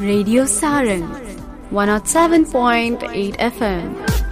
Radio Sarang 107.8 FM.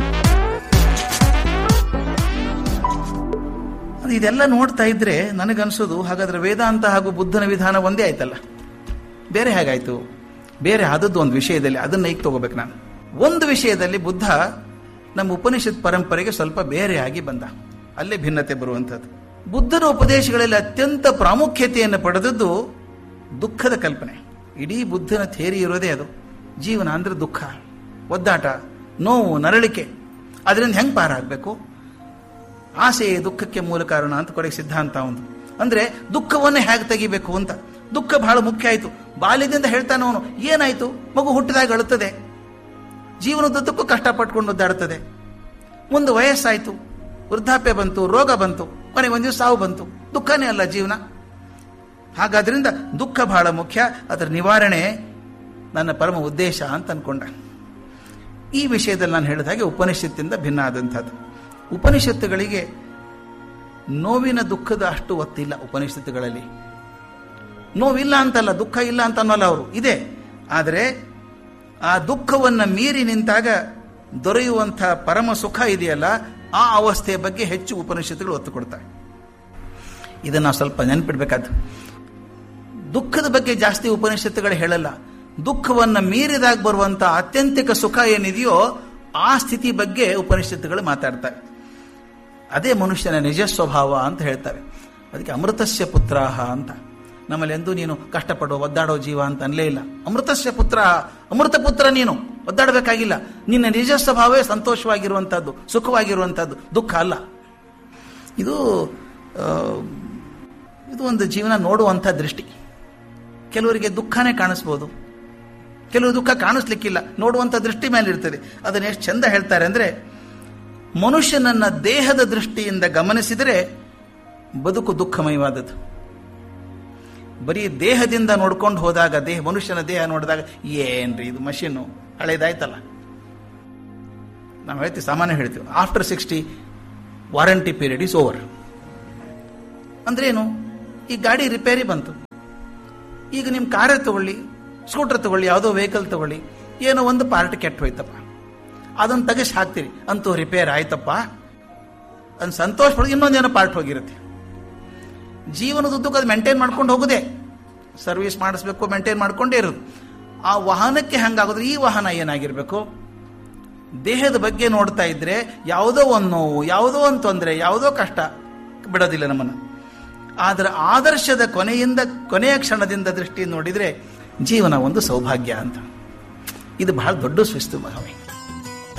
ಅದು ಇದೆಲ್ಲ ನೋಡ್ತಾ ಇದ್ರೆ ನನಗನ್ಸೋದು ಹಾಗಾದ್ರೆ ವೇದಾಂತ ಹಾಗೂ ಬುದ್ಧನ ವಿಧಾನ ಒಂದೇ ಆಯ್ತಲ್ಲ ಬೇರೆ ಹೇಗಾಯ್ತು ಬೇರೆ ಆದದ್ದು ಒಂದು ವಿಷಯದಲ್ಲಿ ಅದನ್ನ ಈಗ ತಗೋಬೇಕು ನಾನು ಒಂದು ವಿಷಯದಲ್ಲಿ ಬುದ್ಧ ನಮ್ಮ ಉಪನಿಷತ್ ಪರಂಪರೆಗೆ ಸ್ವಲ್ಪ ಬೇರೆಯಾಗಿ ಬಂದ ಅಲ್ಲೇ ಭಿನ್ನತೆ ಬರುವಂಥದ್ದು ಬುದ್ಧನ ಉಪದೇಶಗಳಲ್ಲಿ ಅತ್ಯಂತ ಪ್ರಾಮುಖ್ಯತೆಯನ್ನು ಪಡೆದದ್ದು ದುಃಖದ ಕಲ್ಪನೆ ಇಡೀ ಬುದ್ಧನ ಥೇರಿ ಇರೋದೇ ಅದು ಜೀವನ ಅಂದ್ರೆ ದುಃಖ ಒದ್ದಾಟ ನೋವು ನರಳಿಕೆ ಅದರಿಂದ ಹೆಂಗೆ ಪಾರಾಗಬೇಕು ಆಸೆಯೇ ದುಃಖಕ್ಕೆ ಮೂಲ ಕಾರಣ ಅಂತ ಕೊನೆಗೆ ಸಿದ್ಧಾಂತ ಒಂದು ಅಂದ್ರೆ ದುಃಖವನ್ನೇ ಹೇಗೆ ತೆಗಿಬೇಕು ಅಂತ ದುಃಖ ಬಹಳ ಮುಖ್ಯ ಆಯಿತು ಬಾಲ್ಯದಿಂದ ಹೇಳ್ತಾನೆ ಅವನು ಏನಾಯ್ತು ಮಗು ಹುಟ್ಟಿದಾಗ ಅಳುತ್ತದೆ ಜೀವನದುದ್ದಕ್ಕೂ ಕಷ್ಟಪಟ್ಕೊಂಡು ಒದ್ದಾಡುತ್ತದೆ ಒಂದು ವಯಸ್ಸಾಯ್ತು ವೃದ್ಧಾಪ್ಯ ಬಂತು ರೋಗ ಬಂತು ಕೊನೆಗೆ ಒಂದು ದಿವಸ ಸಾವು ಬಂತು ದುಃಖನೇ ಅಲ್ಲ ಜೀವನ ಹಾಗಾದ್ರಿಂದ ದುಃಖ ಬಹಳ ಮುಖ್ಯ ಅದರ ನಿವಾರಣೆ ನನ್ನ ಪರಮ ಉದ್ದೇಶ ಅಂತ ಅನ್ಕೊಂಡ ಈ ವಿಷಯದಲ್ಲಿ ನಾನು ಹೇಳಿದ ಹಾಗೆ ಉಪನಿಷತ್ತಿಂದ ಭಿನ್ನ ಆದಂಥದ್ದು ಉಪನಿಷತ್ತುಗಳಿಗೆ ನೋವಿನ ದುಃಖದ ಅಷ್ಟು ಒತ್ತಿಲ್ಲ ಉಪನಿಷತ್ತುಗಳಲ್ಲಿ ನೋವಿಲ್ಲ ಅಂತಲ್ಲ ದುಃಖ ಇಲ್ಲ ಅಂತ ಅನ್ನೋಲ್ಲ ಅವರು ಇದೆ ಆದರೆ ಆ ದುಃಖವನ್ನು ಮೀರಿ ನಿಂತಾಗ ದೊರೆಯುವಂಥ ಪರಮ ಸುಖ ಇದೆಯಲ್ಲ ಆ ಅವಸ್ಥೆಯ ಬಗ್ಗೆ ಹೆಚ್ಚು ಉಪನಿಷತ್ತುಗಳು ಒತ್ತು ಕೊಡ್ತವೆ ಇದನ್ನು ನಾವು ಸ್ವಲ್ಪ ನೆನಪಿಡ್ಬೇಕಾದ್ದು ದುಃಖದ ಬಗ್ಗೆ ಜಾಸ್ತಿ ಉಪನಿಷತ್ತುಗಳು ಹೇಳಲ್ಲ ದುಃಖವನ್ನು ಮೀರಿದಾಗ ಬರುವಂಥ ಆತ್ಯಂತಿಕ ಸುಖ ಏನಿದೆಯೋ ಆ ಸ್ಥಿತಿ ಬಗ್ಗೆ ಉಪನಿಷತ್ತುಗಳು ಮಾತಾಡ್ತವೆ ಅದೇ ಮನುಷ್ಯನ ನಿಜ ಸ್ವಭಾವ ಅಂತ ಹೇಳ್ತವೆ ಅದಕ್ಕೆ ಅಮೃತಸ್ಯ ಪುತ್ರಾಹ ಅಂತ ನಮ್ಮಲ್ಲಿ ಎಂದೂ ನೀನು ಕಷ್ಟಪಡೋ ಒದ್ದಾಡೋ ಜೀವ ಅಂತ ಅನ್ಲೇ ಇಲ್ಲ ಅಮೃತಸ್ಯ ಪುತ್ರ ಅಮೃತ ಪುತ್ರ ನೀನು ಒದ್ದಾಡಬೇಕಾಗಿಲ್ಲ ನಿನ್ನ ನಿಜ ಸ್ವಭಾವವೇ ಸಂತೋಷವಾಗಿರುವಂಥದ್ದು ಸುಖವಾಗಿರುವಂಥದ್ದು ದುಃಖ ಅಲ್ಲ ಇದು ಆ, ಇದು ಒಂದು ಜೀವನ ನೋಡುವಂಥ ದೃಷ್ಟಿ ಕೆಲವರಿಗೆ ದುಃಖನೇ ಕಾಣಿಸ್ಬೋದು ಕೆಲವು ದುಃಖ ಕಾಣಿಸ್ಲಿಕ್ಕಿಲ್ಲ ನೋಡುವಂಥ ದೃಷ್ಟಿ ಮೇಲೆ ಇರ್ತದೆ ಅದನ್ನ ಎಷ್ಟು ಚಂದ ಹೇಳ್ತಾರೆ ಅಂದರೆ ಮನುಷ್ಯನನ್ನ ದೇಹದ ದೃಷ್ಟಿಯಿಂದ ಗಮನಿಸಿದರೆ ಬದುಕು ದುಃಖಮಯವಾದದ್ದು ಬರೀ ದೇಹದಿಂದ ನೋಡ್ಕೊಂಡು ಹೋದಾಗ ದೇಹ ಮನುಷ್ಯನ ದೇಹ ನೋಡಿದಾಗ ಏನ್ರಿ ಇದು ಮಷೀನು ಹಳೇದಾಯ್ತಲ್ಲ ನಾವು ಹೇಳ್ತೀವಿ ಸಾಮಾನ್ಯ ಹೇಳ್ತೀವಿ after sixty warranty period is over ಅಂದ್ರೇನು ಈ ಗಾಡಿ ರಿಪೇರಿ ಬಂತು ಈಗ ನಿಮ್ಮ ಕಾರೇ ತಗೊಳ್ಳಿ ಸ್ಕೂಟರ್ ತಗೊಳ್ಳಿ ಯಾವುದೋ ವೆಹಿಕಲ್ ತಗೊಳ್ಳಿ ಏನೋ ಒಂದು ಪಾರ್ಟ್ ಕೆಟ್ಟು ಹೋಯ್ತಪ್ಪ ಅದನ್ನು ತೆಗೆಸಿ ಹಾಕ್ತೀರಿ ಅಂತೂ ರಿಪೇರ್ ಆಯ್ತಪ್ಪ ಅದನ್ನು ಸಂತೋಷ ಪಡೋದು ಇನ್ನೊಂದೇನೋ ಪಾರ್ಟ್ ಹೋಗಿರುತ್ತೆ ಜೀವನದುದ್ದಕ್ಕೂ ಅದು ಮೇಂಟೈನ್ ಮಾಡ್ಕೊಂಡು ಹೋಗುದೇ ಸರ್ವಿಸ್ ಮಾಡಿಸ್ಬೇಕು ಮೇಂಟೈನ್ ಮಾಡ್ಕೊಂಡೇ ಇರೋದು ಆ ವಾಹನಕ್ಕೆ ಹಂಗಾಗೋದ್ರೆ ಈ ವಾಹನ ಏನಾಗಿರ್ಬೇಕು ದೇಹದ ಬಗ್ಗೆ ನೋಡ್ತಾ ಇದ್ರೆ ಯಾವುದೋ ಒಂದು ನೋವು ಯಾವುದೋ ಒಂದು ತೊಂದರೆ ಯಾವುದೋ ಕಷ್ಟ ಬಿಡೋದಿಲ್ಲ ನಮ್ಮನ್ನು ಆದರೆ ಆದರ್ಶದ ಕೊನೆಯಿಂದ ಕೊನೆಯ ಕ್ಷಣದಿಂದ ದೃಷ್ಟಿ ನೋಡಿದ್ರೆ ಜೀವನ ಒಂದು ಸೌಭಾಗ್ಯ ಅಂತ ಇದು ಬಹಳ ದೊಡ್ಡ ಶಿಸ್ತು ಮಹಮಿ